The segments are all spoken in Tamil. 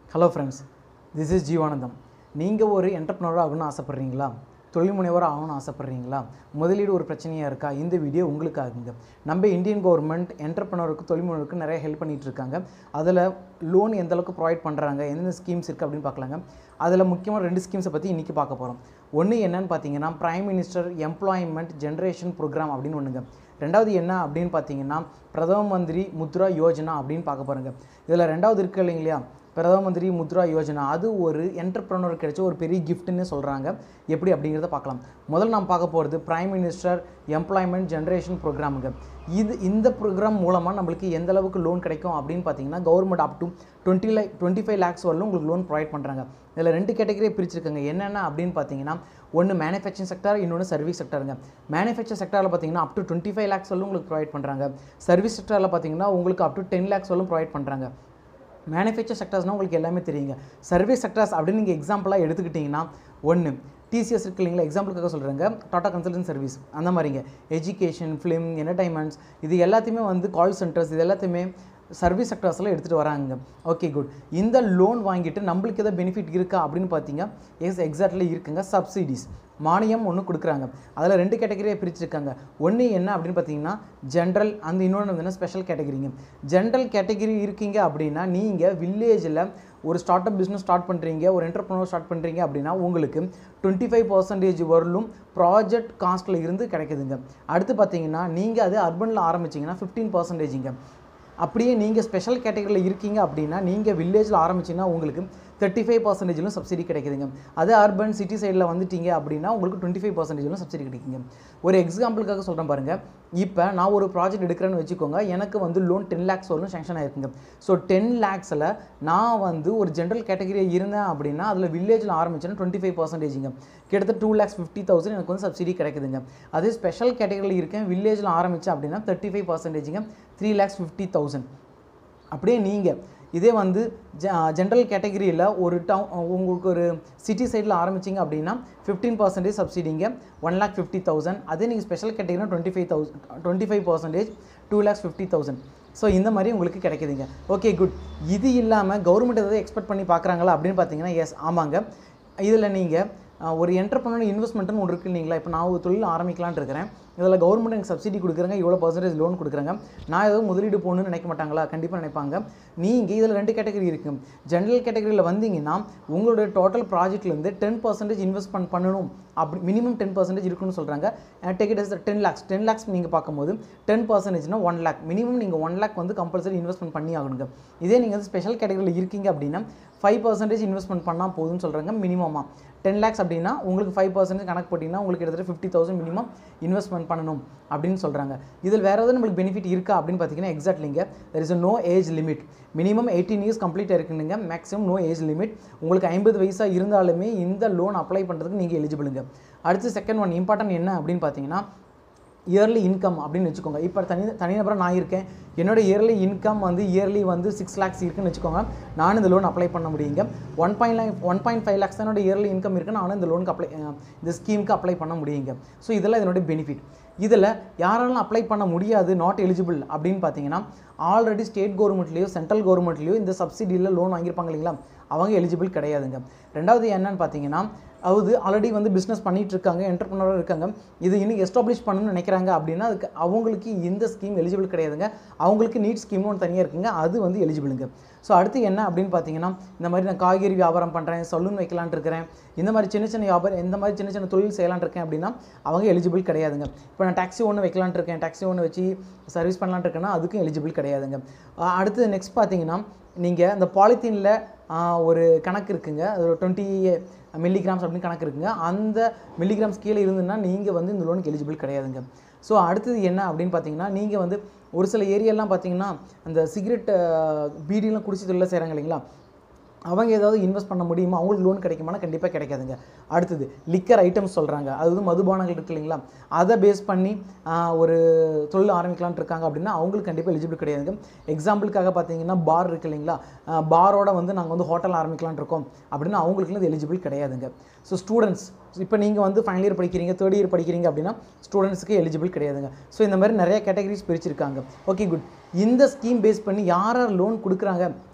hello friends this is Jeevanandham நீங்கள் ஒரு என்டர்ப்ரனராக ஆகணும்னு ஆசைப்பட்றீங்களா தொழில் முனைவராக ஆகணும்னு ஆசைப்பட்றீங்களா முதலீடு ஒரு பிரச்சனையாக இருக்கா இந்த வீடியோ உங்களுக்காகுங்க நம்ம இந்தியன் கவர்மெண்ட் என்டர்ப்ரனருக்கு தொழில் முனைவருக்கு நிறைய ஹெல்ப் பண்ணிட்டு இருக்காங்க அதில் லோன் எந்த அளவுக்கு ப்ரொவைட் பண்ணுறாங்க எந்தெந்த ஸ்கீம்ஸ் இருக்குது அப்படின்னு பார்க்கலாங்க அதில் முக்கியமாக ரெண்டு ஸ்கீம்ஸை பற்றி இன்றைக்கி பார்க்க போகிறோம் ஒன்று என்னன்னு பார்த்தீங்கன்னா prime minister employment generation programme அப்படின்னு ஒன்றுங்க ரெண்டாவது என்ன அப்படின்னு பார்த்தீங்கன்னா பிரதம மந்திரி முத்ரா யோஜனா அப்படின்னு பார்க்க போகிறோங்க இதில் ரெண்டாவது இருக்கு இல்லைங்களா பிரதம மந்திரி முத்ரா யோஜனா அது ஒரு என்டர்பிரனர் கிடைச்ச ஒரு பெரிய கிஃப்ட்னு சொல்கிறாங்க எப்படி அப்படிங்கிறத பார்க்கலாம் முதல்ல நாம் பார்க்க போகிறது பிரைம் மினிஸ்டர் எம்ப்ளாய்மெண்ட் ஜென்ரேஷன் ப்ரோக்ராமுங்க இது இந்த ப்ரோக்ராம் மூலமாக நம்மளுக்கு எந்த அளவுக்கு லோன் கிடைக்கும் அப்படின்னு பார்த்தீங்கன்னா கவர்மெண்ட் அப் டு டுவெண்ட்டி லை டுவெண்ட்டி ஃபைவ் லேக்ஸ் வரலும் உங்களுக்கு லோன் ப்ரொவைட் பண்ணுறாங்க இதில் ரெண்டு கேட்டகரியை பிரிச்சிருக்காங்க என்னென்ன அப்படின்னு பார்த்தீங்கன்னா ஒன்று மேனுஃபேக்சரிங் செக்டர் இன்னொன்று சர்வீஸ் செக்டருங்க மேனுஃபேக்சர் செக்டரில் பார்த்தீங்கன்னா up to twenty five lakhs வரலும் உங்களுக்கு ப்ரொவைட் பண்ணுறாங்க சர்வீஸ் செக்டரில் பார்த்தீங்கன்னா உங்களுக்கு அப் டு டென் லேக்ஸ் வரலும் ப்ரொவைட் பண்ணுறாங்க மேனுஃபேக்சர் செக்டர்ஸ்னால் உங்களுக்கு எல்லாமே தெரியுங்க சர்வீஸ் செக்டர்ஸ் அப்படின்னு நீங்கள் எக்ஸாம்பிளாக எடுத்துக்கிட்டிங்கன்னா ஒன்று டிசிஎஸ் இருக்கு இல்லைங்களா எக்ஸாம்பிளுக்காக சொல்கிறேங்க டாடா கன்சல்டன் சர்வீஸ் அந்த மாதிரிங்க எஜுகேஷன் ஃபிலிம் என்டர்டைன்மெண்ட்ஸ் இது எல்லாத்தையுமே வந்து கால் சென்டர்ஸ் இது எல்லாத்தையுமே சர்வீஸ் செக்டர்ஸில் எடுத்துகிட்டு வராங்க ஓகே குட் இந்த லோன் வாங்கிட்டு நம்மளுக்கு எதாவது பெனிஃபிட் இருக்கா அப்படின்னு பார்த்தீங்க எஸ் எக்ஸாக்ட்லி இருக்குங்க சப்சிடிஸ் மானியம் ஒன்று கொடுக்குறாங்க அதில் ரெண்டு கேட்டகரியை பிரிச்சிருக்காங்க ஒன்று என்ன அப்படின்னு பார்த்தீங்கன்னா ஜென்ரல் அந்த இன்னொன்று வந்து ஸ்பெஷல் கேட்டகரிங்க ஜென்ரல் கேட்டகரி இருக்கீங்க அப்படின்னா நீங்கள் வில்லேஜில் ஒரு ஸ்டார்ட் அப் பிஸ்னஸ் ஸ்டார்ட் பண்ணுறீங்க ஒரு என்டர்பிரனர் ஸ்டார்ட் பண்ணுறீங்க அப்படின்னா உங்களுக்கு டுவெண்ட்டி ஃபைவ் பர்சன்டேஜ் வரலும் ப்ராஜெக்ட் காஸ்ட்டில் இருந்து கிடைக்குதுங்க அடுத்து பார்த்தீங்கன்னா நீங்கள் அது அர்பனில் ஆரம்பிச்சிங்கன்னா ஃபிஃப்டீன் பர்சன்டேஜுங்க அப்படியே நீங்கள் ஸ்பெஷல் கேட்டகரியில் இருக்கீங்க அப்படின்னா நீங்கள் வில்லேஜில் ஆரம்பிச்சிங்கன்னா உங்களுக்கு தேர்ட்டி ஃபைவ் பர்சன்டேஜிலும் சப்சிடி கிடைக்குதுங்க அதே அர்பன் சிட்டி சைடில் வந்துட்டீங்க அப்படின்னா உங்களுக்கு டுவெண்ட்டி ஃபைவ் பர்சன்டேஜிலும் சப்சிடி கிடைக்குங்க ஒரு எக்ஸாம்பிளுக்காக சொல்கிறேன் பாருங்கள் இப்போ நான் ஒரு ப்ராஜெக்ட் எடுக்கிறேன்னு வச்சுக்கோங்க எனக்கு வந்து லோன் டென் லேக்ஸ் வரலும் சேங்ஷன் ஆயிருக்குங்க ஸோ டென் லேக்ஸில் நான் வந்து ஒரு ஜென்ரல் கேட்டகரியில் இருந்தேன் அப்படின்னா அதில் வில்லேஜில் ஆரம்பிச்சேன்னா டுவெண்ட்டி ஃபைவ் பர்சன்டேஜுங்க கிட்டத்தட்ட டூ லேக்ஸ் ஃபிஃப்டி தௌசண்ட் எனக்கு வந்து சப்சிடி கிடைக்குதுங்க அதே ஸ்பெஷல் கேட்டகரியில் இருக்கேன் வில்லேஜில் ஆரம்பித்தேன் அப்படின்னா தேர்ட்டி ஃபைவ் பர்சன்டேஜுங்க த்ரீ லேக்ஸ் ஃபிஃப்டி தௌசண்ட் அப்படியே நீங்கள் இதே வந்து ஜென்ரல் கேட்டகரியில் ஒரு டவுன் உங்களுக்கு ஒரு சிட்டி சைடில் ஆரம்பிச்சிங்க அப்படின்னா ஃபிஃப்டீன் பர்சன்டேஜ் சப்சிடிங்க ஒன் லேக் ஃபிஃப்டி தௌசண்ட் அதே நீங்கள் ஸ்பெஷல் கேட்டகரினா twenty five thousand twenty five percentage two lakhs fifty thousand so இந்த மாதிரி உங்களுக்கு கிடைக்குதுங்க ஓகே குட் இது இல்லாமல் கவர்மெண்ட் எதாவது எக்ஸ்பெக்ட் பண்ணி பார்க்குறாங்களா அப்படின்னு பார்த்தீங்கன்னா எஸ் ஆமாங்க இதில் நீங்கள் ஒரு என்டர்பிரனர் இன்வெஸ்ட்மெண்ட்னு ஒன்று இருக்கு இல்லைங்களா இப்போ நான் ஒரு தொழில் ஆரம்பிக்கலான்ட்டு இருக்கிறேன் இதில் கவர்மெண்ட் எனக்கு சப்சிடி கொடுக்குறாங்க இவ்வளோ பர்சன்டேஜ் லோன் கொடுக்குறாங்க நான் ஏதோ முதலீடு போகணும்னு நினைக்க மாட்டாங்களா கண்டிப்பாக நினைப்பாங்க நீங்கள் இதில் ரெண்டு கேட்டகரி இருக்குது ஜென்ரல் கேட்டகரியில் வந்தீங்கன்னா உங்களோட டோட்டல் ப்ராஜெக்ட்லேருந்து டென் பர்சன்டேஜ் இன்வெஸ்ட்மெண்ட் பண்ணணும் அப்படி மினிமம் டென் பர்சன்டேஜ் இருக்குன்னு சொல்கிறாங்க take it ten lakhs ten lakhs நீங்கள் பார்க்கும்போது டென் பர்சன்டேஜ்னா ஒன் லேக் மினிமம் நீங்கள் ஒன் லேக் வந்து கம்பல்சரி இன்வெஸ்ட்மெண்ட் பண்ணி ஆகணுங்க இதே நீங்கள் வந்து ஸ்பெஷல் கேட்டகரியில் இருக்கீங்க அப்படின்னா ஃபைவ் பர்சன்டேஜ் இன்வெஸ்ட்மெண்ட் பண்ணால் போதும்னு சொல்கிறாங்க மினிமமாக டென் லேக்ஸ் அப்படின்னா உங்களுக்கு ஃபைவ் பர்சன்டேஜ் கணக்கு போட்டிங்கன்னா உங்களுக்கு கிட்டத்தட்ட ஃபிஃப்டி தௌசண்ட் மினிமம் இன்வெஸ்ட்மெண்ட் பண்ணணும் அப்படின்னு சொல்கிறாங்க இதில் வேறு எதாவது நம்மளுக்கு பெனிஃபிட் இருக்கா அப்படின்னு பார்த்தீங்கன்னா எக்ஸாக்ட்லிங்க there is no age limit minimum eighteen years complete இருக்குனுங்க மேக்ஸிமம் நோ ஏஜ் லிமிட் உங்களுக்கு ஐம்பது வயசாக இருந்தாலுமே இந்த லோன் அப்ளை பண்ணுறதுக்கு நீங்கள் எலிஜிபிளுங்க அடுத்து செகண்ட் ஒன் இம்பார்ட்டன்ட் என்ன அப்படின்னு பார்த்தீங்கன்னா இயர்லி இன்கம் அப்படின்னு வச்சுக்கோங்க இப்போ தனி தனிநபராக நான் இருக்கேன் என்னோட இயர்லி இன்கம் வந்து இயர்லி வந்து சிக்ஸ் லேக்ஸ் இருக்குன்னு வச்சுக்கோங்க நானும் இந்த லோன் அப்ளை பண்ண முடியுங்க ஒன் பாயிண்ட் லைன் ஒன் பாயிண்ட் ஃபைவ் லேக்ஸ் என்னோட இயர்லி இன்கம் இருக்குது நானும் இந்த லோனுக்கு அப்ளை இந்த ஸ்கீமுக்கு அப்ளை பண்ண முடியுங்க ஸோ இதெல்லாம் இதனுடைய பெனிஃபிட் இதில் யாரெல்லாம் அப்ளை பண்ண முடியாது நாட் எலிஜிபிள் அப்படின்னு பார்த்தீங்கன்னா ஆல்ரெடி ஸ்டேட் கவர்மெண்ட்லேயோ சென்ட்ரல் கவர்மெண்ட்லேயோ இந்த சப்சிடியில் லோன் வாங்கியிருப்பாங்க இல்லைங்களா அவங்க எலிஜிபிள் கிடையாதுங்க ரெண்டாவது என்னன்னு பார்த்தீங்கன்னா அது ஆல்ரெடி வந்து பிஸ்னஸ் பண்ணிகிட்டு இருக்காங்க என்டர்பிரினராக இருக்காங்க இது இன்னும் எஸ்டாப்ளிஷ் பண்ணணும்னு நினைக்கிறாங்க அப்படின்னா அதுக்கு அவங்களுக்கு இந்த ஸ்கீம் எலிஜிபிள் கிடையாதுங்க அவங்களுக்கு நீட் ஸ்கீம் ஒன்று தனியாக இருக்குங்க அது வந்து எலிஜிபிளுங்க ஸோ அடுத்து என்ன அப்படின்னு பார்த்தீங்கன்னா இந்த மாதிரி நான் காய்கறி வியாபாரம் பண்ணுறேன் சலூன் வைக்கலான் இருக்கிறேன் இந்த மாதிரி சின்ன சின்ன வியாபாரம் இந்த மாதிரி சின்ன சின்ன தொழில் செய்யலான் இருக்கேன் அப்படின்னா அவங்க எலிஜிபிள் கிடையாதுங்க இப்போ நான் டாக்ஸி ஒன்று வைக்கலான் இருக்கேன் டாக்ஸி ஒன்று வச்சு சர்வீஸ் பண்ணலான் இருக்கேன்னா அதுக்கும் எலிஜிபிள் கிடையாதுங்க அடுத்து நெக்ஸ்ட் பார்த்தீங்கன்னா நீங்கள் அந்த பாலித்தீனில் ஒரு கணக்கு இருக்குங்க அது ஒரு டுவெண்ட்டி மில்லிகிராம்ஸ் அப்படின்னு கணக்கு இருக்குங்க அந்த மில்லிகிராம்ஸ் கீழே இருந்ததுன்னா நீங்கள் வந்து இந்த லோனுக்கு எலிஜிபிள் கிடையாதுங்க ஸோ அடுத்தது என்ன அப்படின்னு பார்த்தீங்கன்னா நீங்கள் வந்து ஒரு சில ஏரியாலாம் பார்த்தீங்கன்னா அந்த சிகரெட் பீடிலாம் குடிச்சு தொழில் செய்கிறாங்க இல்லைங்களா அவங்க ஏதாவது இன்வெஸ்ட் பண்ண முடியுமா அவங்களுக்கு லோன் கிடைக்குமானா கண்டிப்பாக கிடைக்காதுங்க அடுத்தது லிக்கர் ஐட்டம்ஸ் சொல்கிறாங்க அது வந்து மதுபானங்கள் இருக்கு இல்லைங்களா அதை பேஸ் பண்ணி ஒரு தொழில் ஆரம்பிக்கலான்ட்டு இருக்காங்க அப்படின்னா அவங்களுக்கு கண்டிப்பாக எலிஜிபிள் கிடையாதுங்க எக்ஸாம்பிளுக்காக பார்த்தீங்கன்னா பார் இருக்கு இல்லைங்களா பாரோட வந்து நாங்கள் வந்து ஹோட்டல் ஆரம்பிக்கலான் இருக்கோம் அப்படின்னா அவங்களுக்குலாம் இது எலிஜிபிள் கிடையாதுங்க ஸோ ஸ்டூடெண்ட்ஸ் இப்போ நீங்கள் வந்து ஃபைனல் இயர் படிக்கிறீங்க தேர்ட் இயர் படிக்கிறீங்க அப்படின்னா ஸ்டூடெண்ட்ஸுக்கு எலிஜிபிள் கிடையாதுங்க ஸோ இந்த மாதிரி நிறைய கேட்டகரிஸ் பிரிச்சிருக்காங்க ஓகே குட் இந்த ஸ்கீம் பேஸ் பண்ணி யார் யார் லோன் கொடுக்குறாங்க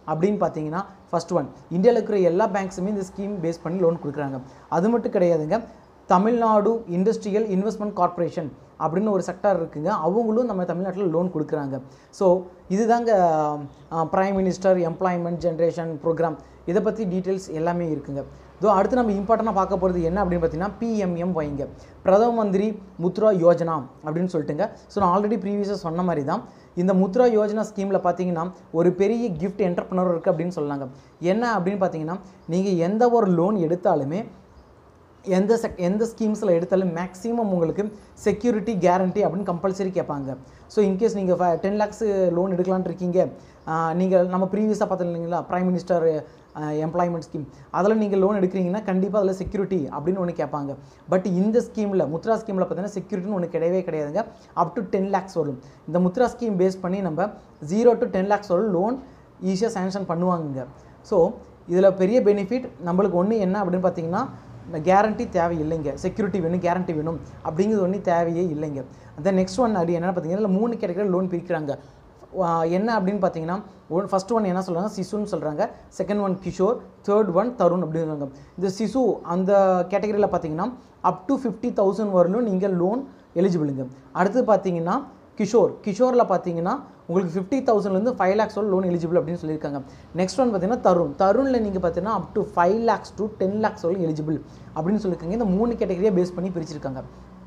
அப்படின்னு பார்த்தீங்கன்னா ஃபர்ஸ்ட் ஒன் இந்தியாவில் இருக்கிற எல்லா பேங்க்ஸுமே இந்த ஸ்கீம் பேஸ் பண்ணி லோன் கொடுக்குறாங்க அது மட்டும் கிடையாதுங்க தமிழ்நாடு இண்டஸ்ட்ரியல் இன்வெஸ்ட்மெண்ட் கார்ப்பரேஷன் அப்படின்னு ஒரு செக்டார் இருக்குங்க அவங்களும் நம்ம தமிழ்நாட்டில் லோன் கொடுக்குறாங்க ஸோ இதுதாங்க prime minister employment generation programme இதை பற்றி டீட்டெயில்ஸ் எல்லாமே இருக்குங்க இதோ அடுத்து நம்ம இம்பார்ட்டண்ட்டாக பார்க்க போகிறது என்ன அப்படின்னு பார்த்தீங்கன்னா பிஎம்எம் வைங்க பிரதம மந்திரி முத்ரா யோஜனா அப்படின்னு சொல்லிட்டுங்க ஸோ நான் ஆல்ரெடி ப்ரீவியஸாக சொன்ன மாதிரி தான் இந்த முத்ரா யோஜனா ஸ்கீமில் பார்த்தீங்கன்னா ஒரு பெரிய கிஃப்ட் என்டர்ப்ரனர் இருக்குது அப்படின்னு சொல்லாங்க என்ன அப்படின்னு பார்த்தீங்கன்னா நீங்கள் எந்த ஒரு லோன் எடுத்தாலுமே எந்த செக் எந்த ஸ்கீம்ஸில் எடுத்தாலும் மேக்ஸிமம் உங்களுக்கு செக்யூரிட்டி கேரண்டி அப்படின்னு கம்பல்சரி கேட்பாங்க ஸோ இன்கேஸ் நீங்கள் ஃப டென் லேக்ஸ் லோன் எடுக்கலான்னு இருக்கீங்க நீங்கள் நம்ம ப்ரீவியஸாக பார்த்தோம் இல்லைங்களா ப்ரைம் மினிஸ்டர் எம்ப்ளாய்மெண்ட் ஸ்கீம் அதில் நீங்கள் லோன் எடுக்கிறீங்கன்னா கண்டிப்பாக அதில் செக்யூரிட்டி அப்படின்னு ஒன்று கேட்பாங்க பட் இந்த ஸ்கீமில் முத்ரா ஸ்கீமில் பார்த்தீங்கன்னா செக்யூரிட்டின்னு ஒன்று கிடையவே கிடையாதுங்க அப் டு டென் லேக்ஸ் வரும் இந்த முத்ரா ஸ்கீம் பேஸ் பண்ணி நம்ம ஜீரோ டு டென் லேக்ஸ் வரும் லோன் ஈஸியாக சேங்ஷன் பண்ணுவாங்க ஸோ இதில் பெரிய பெனிஃபிட் நம்மளுக்கு ஒன்று என்ன அப்படின்னு பார்த்தீங்கன்னா கேரண்டி தேவையில்லைங்க செக்யூரிட்டி வேணும் கேரண்டி வேணும் அப்படிங்கிறது ஒன்றும் தேவையே இல்லைங்க அந்த நெக்ஸ்ட் ஒன் அப்படி என்னென்னு பார்த்தீங்கன்னா இதில் மூணு கேட்டகரி லோன் பிரிக்கிறாங்க ஆஹ் என்ன அப்படின்னு பார்த்தீங்கன்னா ஒன் ஃபஸ்ட் ஒன் என்ன சொல்கிறாங்க சிசுன்னு சொல்கிறாங்க second one Kishore third one Tarun அப்படிங்கிறாங்க இந்த சிசு அந்த கேட்டகரியில் பார்த்தீங்கன்னா அப் டு ஃபிஃப்டி தௌசண்ட் வரலும் நீங்கள் லோன் எலிஜிபிளுங்க அடுத்து பார்த்தீங்கன்னா கிஷோர் கிஷோரில் பார்த்தீங்கன்னா உங்களுக்கு ஃபிஃப்டி தௌசண்ட்லேருந்து ஃபைவ் லேக்ஸ் லோன் எலிஜிபிள் அப்படின்னு சொல்லியிருக்காங்க நெக்ஸ்ட் ஒன் பார்த்தீங்கன்னா தருண் தருணில் நீங்கள் பார்த்தீங்கன்னா up to five lakhs to ten lakhs வரைக்கும் எலிஜிபிள் அப்படின்னு சொல்லியிருக்காங்க இந்த மூணு கேட்டகரியாக பேஸ் பண்ணி பிரிச்சிருக்காங்க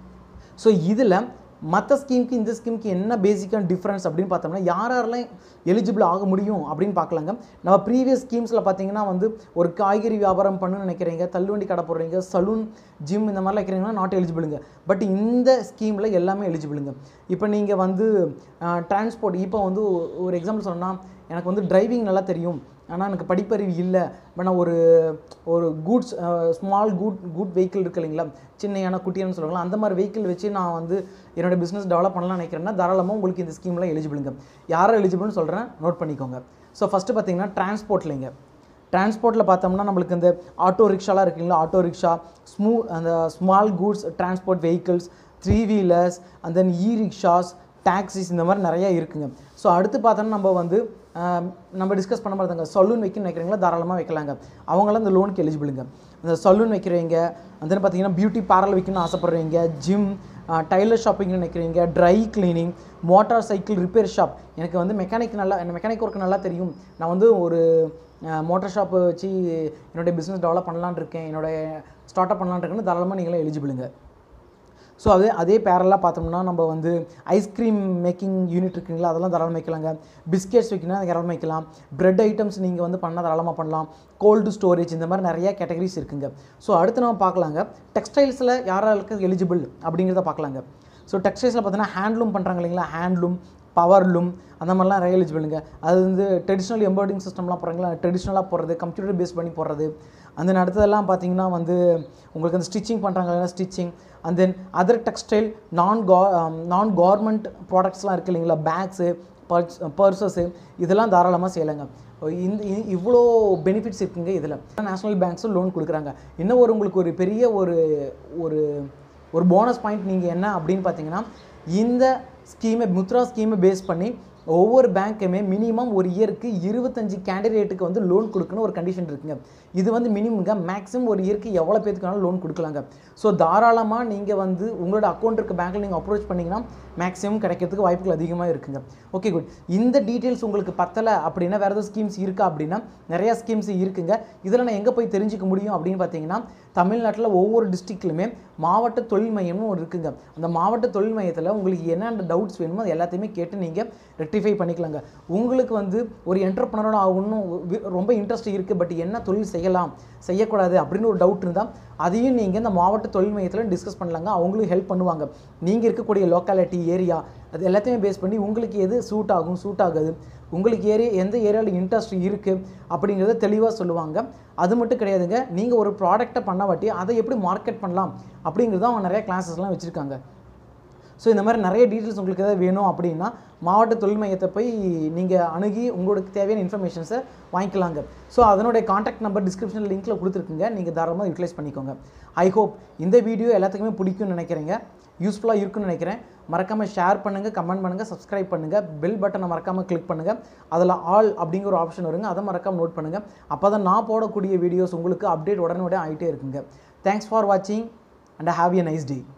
ஸோ இதில் மற்ற ஸ்கீமுக்கு இந்த ஸ்கீமுக்கு என்ன பேசிக்கான டிஃப்ரென்ஸ் அப்படின்னு பார்த்தோம்னா யார் யாரெல்லாம் எலிஜிபிள் ஆக முடியும் அப்படின்னு பார்க்கலாங்க நம்ம ப்ரீவியஸ் ஸ்கீம்ஸில் பார்த்தீங்கன்னா வந்து ஒரு காய்கறி வியாபாரம் பண்ணணும்னு நினைக்கிறீங்க தள்ளுவண்டி கடை போடுறீங்க சலூன் ஜிம் இந்த மாதிரிலாம் வைக்கிறீங்கன்னா நாட் எலிஜிபிளுங்க பட் இந்த ஸ்கீமில் எல்லாமே எலிஜிபிளுங்க இப்போ நீங்கள் வந்து டிரான்ஸ்போர்ட் இப்போ வந்து ஒரு எக்ஸாம்பிள் சொன்னால் எனக்கு வந்து டிரைவிங் நல்லா தெரியும் ஆனால் எனக்கு படிப்பறிவு இல்லை இப்போ நான் ஒரு ஒரு goods small good good vehicle இருக்கு இல்லைங்களா சின்னையான குட்டியானு சொல்லுவாங்களா அந்த மாதிரி வெஹிக்கிள் வச்சு நான் வந்து என்னோட பிஸ்னஸ் டெவலப் பண்ணலாம்னு நினைக்கிறேன்னா தாராளமாக உங்களுக்கு இந்த ஸ்கீமில் எலிஜிபிளுங்க யாரை எலிஜிபிள்னு சொல்கிறேன் நோட் பண்ணிக்கோங்க ஸோ ஃபஸ்ட்டு பார்த்தீங்கன்னா டிரான்ஸ்போர்ட்லைங்க டிரான்ஸ்போர்ட்டில் பார்த்தோம்னா நம்மளுக்கு இந்த ஆட்டோ ரிக்ஷாலாம் இருக்குங்களா ஆட்டோ ரிக்ஷா ஸ்மூ அந்த small goods transport vehicles three wheelers and then e rickshaws taxis இந்த மாதிரி நிறையா இருக்குங்க ஸோ அடுத்து பார்த்தோன்னா நம்ம வந்து ஆஹ், நம்ம டிஸ்கஸ் பண்ண மாதிரி தாங்க சலூன் வைக்கணும்னு நினைக்கிறீங்களா தாராளமாக வைக்கலாங்க அவங்களாம் இந்த லோனுக்கு எலிஜிபிளுங்க அந்த சலூன் வைக்கிறவங்க அந்த பார்த்தீங்கன்னா பியூட்டி பார்லர் வைக்கணும்னு ஆசைப்பட்றவங்க ஜிம் டைலர் ஷாப்பிங்னு நினைக்கிறீங்க dry cleaning motorcycle repair shop எனக்கு வந்து மெக்கானிக் நல்லா மெக்கானிக் ஒர்க் நல்லா தெரியும் நான் வந்து ஒரு மோட்டார் ஷாப் வச்சு என்னுடைய பிஸ்னஸ் டெவலப் பண்ணலான்னு இருக்கேன் என்னோட ஸ்டார்ட் அப் பண்ணலான்னு இருக்கேன்னு தாராளமாக நீங்களே எலிஜிபிளுங்க ஸோ அதே அதே பேரலாக பார்த்தோம்னா நம்ம வந்து ஐஸ்கிரீம் மேக்கிங் யூனிட் இருக்குங்களா அதெல்லாம் தாராளமாக வைக்கலாங்க பிஸ்கெட்ஸ் வைக்கணும் தாராளமாக வைக்கலாம் பிரெட் ஐட்டம்ஸ் நீங்கள் வந்து பண்ணால் தாராளமாக பண்ணலாம் கோல்டு ஸ்டோரேஜ் இந்த மாதிரி நிறையா கேட்டகரிஸ் இருக்குங்க ஸோ அடுத்து நம்ம பார்க்கலாங்க டெக்ஸ்டைல்ஸில் யாராருக்கு எலிஜிபிள் அப்படிங்கிறத பார்க்கலாங்க ஸோ டெக்ஸ்டைல்ஸில் பார்த்தீங்கன்னா ஹேண்ட்லூம் பண்ணுறாங்க இல்லைங்களா ஹேண்ட்லூம் பவர்லூம் அந்த மாதிரிலாம் நிறைய எலிஜிபிளுங்க அது வந்து ட்ரெடிஷ்னல் எம்ப்ராய்டிங் சிஸ்டம்லாம் போடுறாங்களா ட்ரெடிஷ்னலாக போடுறது கம்ப்யூட்டர் பேஸ் பண்ணி போடுறது அந்த அடுத்ததெல்லாம் பார்த்தீங்கன்னா வந்து உங்களுக்கு அந்த ஸ்டிச்சிங் பண்ணுறாங்க stitching and then other textile நான் கா நான் கவர்மெண்ட் ப்ராடக்ட்ஸ்லாம் இருக்குது இல்லைங்களா பேக்ஸு பர்ஸ் பர்சஸ்ஸு இதெல்லாம் தாராளமாக செய்யலாங்க இந்த இ- இவ்வளோ பெனிஃபிட்ஸ் இருக்குங்க இதில் நேஷனல் பேங்க்ஸும் லோன் கொடுக்குறாங்க இன்னும் ஒரு உங்களுக்கு ஒரு பெரிய ஒரு ஒரு ஒரு போனஸ் பாயிண்ட் நீங்கள் என்ன அப்படின்னு பார்த்தீங்கன்னா இந்த ஸ்கீமை முத்ரா ஸ்கீமை பேஸ் பண்ணி ஒவ்வொரு பேங்க்குமே மினிமம் ஒரு இயருக்கு இருபத்தஞ்சு கேண்டிடேட்டுக்கு வந்து லோன் கொடுக்கணும் ஒரு கண்டிஷன் இருக்குங்க இது வந்து மினிமம்ங்க மேக்ஸிமம் ஒரு இயருக்கு எவ்வளோ பேத்துக்கான லோன் கொடுக்கலாங்க ஸோ தாராளமாக நீங்கள் வந்து உங்களோட அக்கௌண்ட் இருக்க பேங்க்கில் நீங்கள் அப்ரோச் பண்ணிங்கன்னா மேக்ஸிமம் கிடைக்கிறதுக்கு வாய்ப்புகள் அதிகமாக இருக்குங்க ஓகே குட் இந்த டீட்டெயில்ஸ் உங்களுக்கு பத்தலை அப்படின்னா வேறு எதுவும் ஸ்கீம்ஸ் இருக்கா அப்படின்னா நிறையா ஸ்கீம்ஸ் இருக்குங்க இதில் நான் எங்கே போய் தெரிஞ்சுக்க முடியும் அப்படின்னு பார்த்தீங்கன்னா தமிழ்நாட்டில் ஒவ்வொரு டிஸ்ட்ரிக்ட்லையுமே மாவட்ட தொழில் மையம்னு ஒரு இருக்குங்க அந்த மாவட்ட தொழில் மையத்தில் உங்களுக்கு என்னென்ன டவுட்ஸ் வேணுமோ அது எல்லாத்தையுமே கேட்டு நீங்கள் ரெக்டிஃபை பண்ணிக்கலாங்க உங்களுக்கு வந்து ஒரு என்டர்பிரனரோட ஆகணும் வி- ரொம்ப இன்ட்ரெஸ்ட் இருக்குது பட் என்ன தொழில் செய்யலாம் செய்யக்கூடாது அப்படின்னு ஒரு டவுட் இருந்தால் அதையும் நீங்கள் இந்த மாவட்ட தொழில் மையத்தில் டிஸ்கஸ் பண்ணலாங்க அவங்களும் ஹெல்ப் பண்ணுவாங்க நீங்கள் இருக்கக்கூடிய லோக்காலிட்டி ஏரியா அது எல்லாத்தையுமே பேஸ் பண்ணி உங்களுக்கு எது சூட் ஆகும் சூட் ஆகாது உங்களுக்கு ஏரியா எந்த ஏரியாவில் இன்ட்ரெஸ்ட் இருக்குது அப்படிங்கிறத தெளிவாக சொல்லுவாங்க அது மட்டும் கிடையாதுங்க நீங்கள் ஒரு ப்ராடக்ட்டை பண்ணாவாட்டி அதை எப்படி மார்க்கெட் பண்ணலாம் அப்படிங்கிறத அவங்க நிறைய கிளாஸஸ்லாம் வச்சுருக்காங்க ஸோ இந்த மாதிரி நிறைய டீட்டெயில்ஸ் உங்களுக்கு எதாவது வேணும் அப்படின்னா மாவட்ட தொழில் மையத்தை போய் நீங்கள் அணுகி உங்களுக்கு தேவையான இன்ஃபர்மேஷன்ஸை வாங்கிக்கலாங்க ஸோ அதனுடைய காண்டாக்ட் நம்பர் டிஸ்கிரிப்ஷன் லிங்க்கில் கொடுத்துருக்குங்க நீங்கள் தாராளமாக யூட்டிலைஸ் பண்ணிக்கோங்க ஐ ஹோப் இந்த வீடியோ எல்லாத்துக்குமே பிடிக்கும்னு நினைக்கிறேங்க யூஸ்ஃபுல்லாக இருக்குன்னு நினைக்கிறேன் மறக்காமல் ஷேர் பண்ணுங்கள் கமெண்ட் பண்ணுங்கள் சப்ஸ்கிரைப் பண்ணுங்கள் பெல் பட்டனை மறக்காமல் கிளிக் பண்ணுங்கள் அதில் ஆல் அப்படிங்கிற ஒரு ஆப்ஷன் வருங்க அதை மறக்காமல் நோட் பண்ணுங்கள் அப்போ தான் நான் போடக்கூடிய வீடியோஸ் உங்களுக்கு அப்டேட் உடனே உடனே ஆகிட்டே இருக்குங்க தேங்க்ஸ் ஃபார் வாட்சிங் and have a nice day